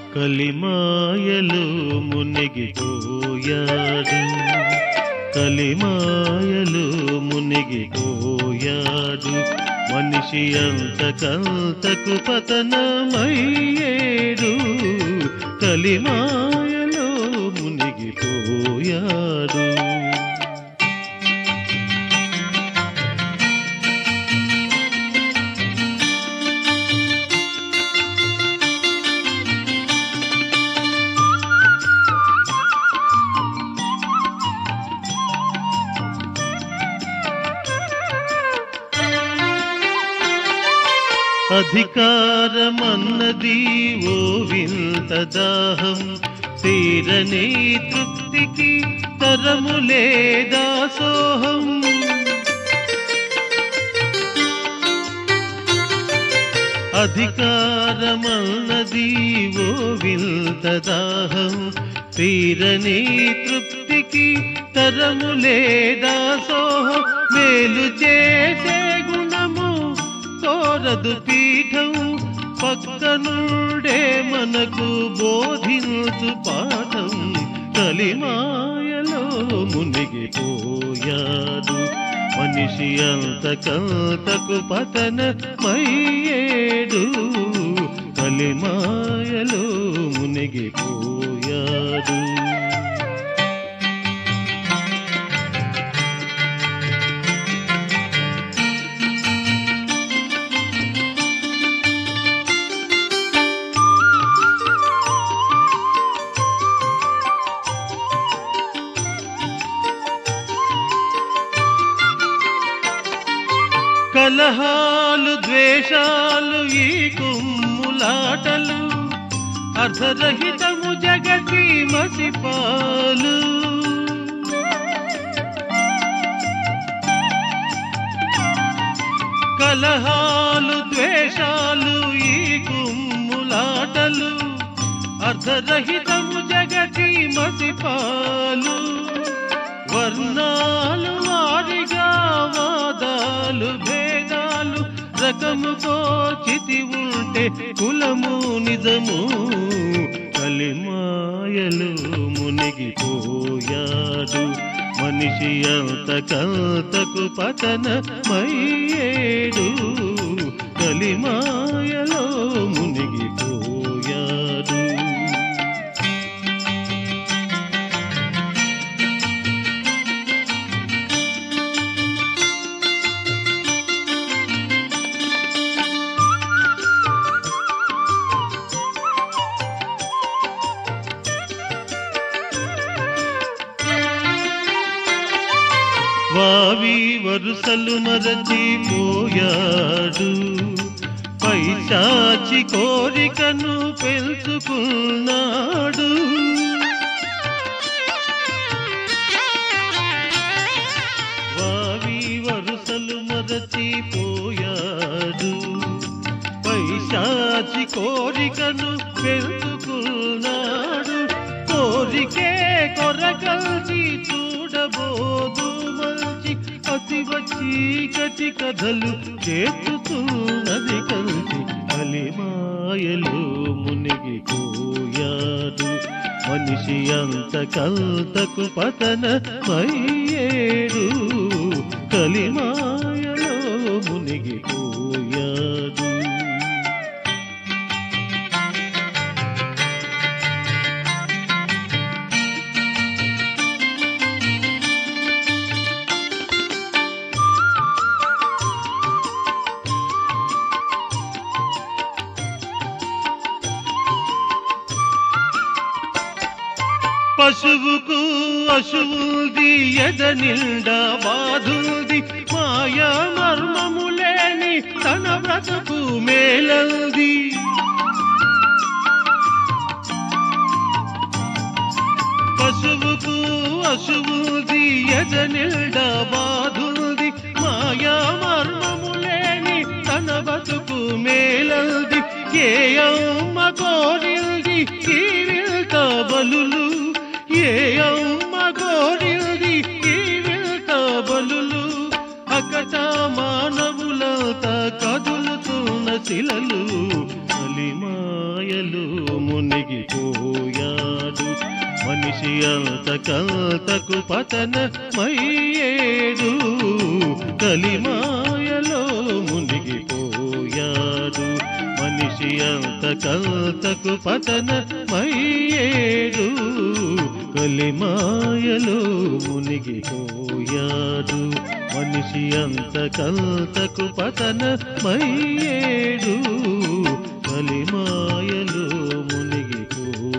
కలిమాయలు మునిగిపోయాడు కలిమాయలు మునిగిపోయాడు మనిషి అంతకంతకు పతనమయ్యేడు కలిమాయలో మునిగిపోయాడు అధికారమన్నది ఓ వింత దాహం తీరని తృప్తికి తరములే దాసోహం అధికారమన్నది ఓ వింత దాహం తీరని తృప్తికి తరములే దాసోహం మేలు చేసే గుణము కోరదు పీఠం పక్కనుండే మనకు బోధించు పాఠం కలిమాయలో మునిగిపోయాడు మనిషి అంతకంతకు పతన మయ్యేడు కలిమాయలో మునిగిపోయాడు కలహాలు ద్వేషాలు ఈ కుమ్ములాటలు అర్ధరహితము జగతి మసిపాలు కలహాలు ద్వేషాలు ఈ కుమ్ములాటలు అర్ధరహితము జగతి మసిపాలు వర్ణాలు వారిగా వాదాలు భేదాలు రకముకో చితి ఉంటే కులము నిజము కలిమాయలు మునిగిపోయాడు మనిషి అంతకంతకు పతన మయ్యేడు కలిమాయలో మునిగిపోయాడు వావి వరుసలు మరచిపోయాడు పైశాచి కోరికను పెంచుకున్నాడు వావి వరుసలు మరచిపోయాడు పైశాచి కోరికను పెంచుకున్నాడు కోరికే కొరకల్చి చూడబోదు మంచి అతి చీకటి కథలు చేతుతున్నది కలిసి కలిమాయలు మునిగిపోయాడు మనిషి అంత కంతకు పతన మయ్యేడు కలిమాయలో మునిగిపోయాడు పశువుకు అశువుది ఎద నిండా బాధుంది మాయా మర్మములేని తన బ్రతుకు మేలంది పశువుకు అశువుది ఎద నిండా బాధుంది మాయా మర్మములేని తన బతుకు మేలంది ఏ అమ్మ కోరింది ఈ విల్త బలులు ఏ అమ్మ కోరింది ఈ విల్త బలులు అకట మానవులంతా కదులుతున్న శిలలు కలిమాయలు మునిగి మనిషి అంత కంతకు పతన మయ్యేడు కలిమాయలో మునిగిపోయాడు మనిషి అంత కంతకు పతన మయ్యేడు కలిమాయలో మునిగిపోయాడు మనిషి అంత కంతకు పతన మయ్యేడు కలిమాయలో మునిగిపోయాడు